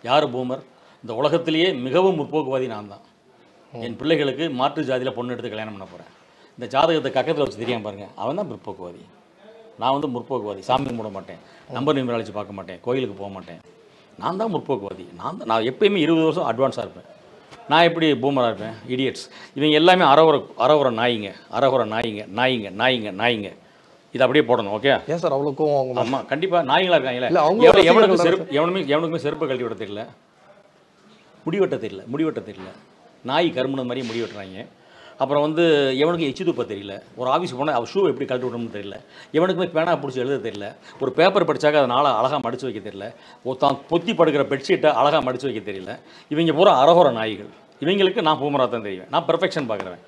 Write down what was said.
யார் பூமர் இந்த உலகத்திலேயே மிகவும் முற்போக்குவாதி நான் தான் என் பிள்ளைகளுக்கு மாற்று ஜாதியில் பொண்ணு எடுத்து கல்யாணம் பண்ண போகிறேன் இந்த ஜாதகத்தை கக்கத்தில் வச்சு தெரியாம பாருங்க அவன் தான் பிற்போக்குவாதி நான் வந்து முற்போக்குவாதி சாமி கும்பிட மாட்டேன் நம்பர் நிமிராளிச்சு பார்க்க மாட்டேன் கோயிலுக்கு போக மாட்டேன் நான் தான் முற்போக்குவாதி நான் தான் நான் எப்பயுமே இருபது வருஷம் அட்வான்ஸாக இருப்பேன் நான் எப்படி பூமராக இருப்பேன் இடியட்ஸ் இவங்க எல்லாமே அறவுற அறவுற நாயிங்க அறவுற நாயிங்க நாயிங்க நாயிங்க நாயிங்க இது அப்படியே போடணும் ஓகே ஏன் சார் அவ்வளோ கோவம் அவங்க மேல? ஆமாம் கண்டிப்பாக நாய்ங்களா இருக்காங்களே இல்ல, அவங்களும் எவன- எவனுக்கும் ரசிகர்கள் செருப்பு எவனுமே எவனுக்குமே செருப்பை கழட்டி விட தெரியல முடிவெட்ட தெரியல முடிவெட்ட தெரியல நாய் கருமுன மாதிரி முடி வெட்டுறாங்க அப்புறம் வந்து எவனுக்கு எச்சு துப்ப தெரியல ஒரு ஆஃபீஸ் போனால் அவன் ஷூ எப்படி கழட்டி விடணும்னு தெரியல எவனுக்குமே பேனா பிடிச்சி எழுத தெரியல ஒரு பேப்பர் படிச்சாக்க அதை நாளை அழகாக மடிச்சு வைக்க தெரியல ஒரு தான் பொத்தி படுக்கிற பெட்ஷீட்டை அழகாக மடிச்சு வைக்க தெரியல இவங்க பூரா அரகுற நாய்கள் இவங்களுக்கு நான் பூமரா தான் தெரியும் நான் பெர்ஃபெக்ஷன் பார்க்குறேன்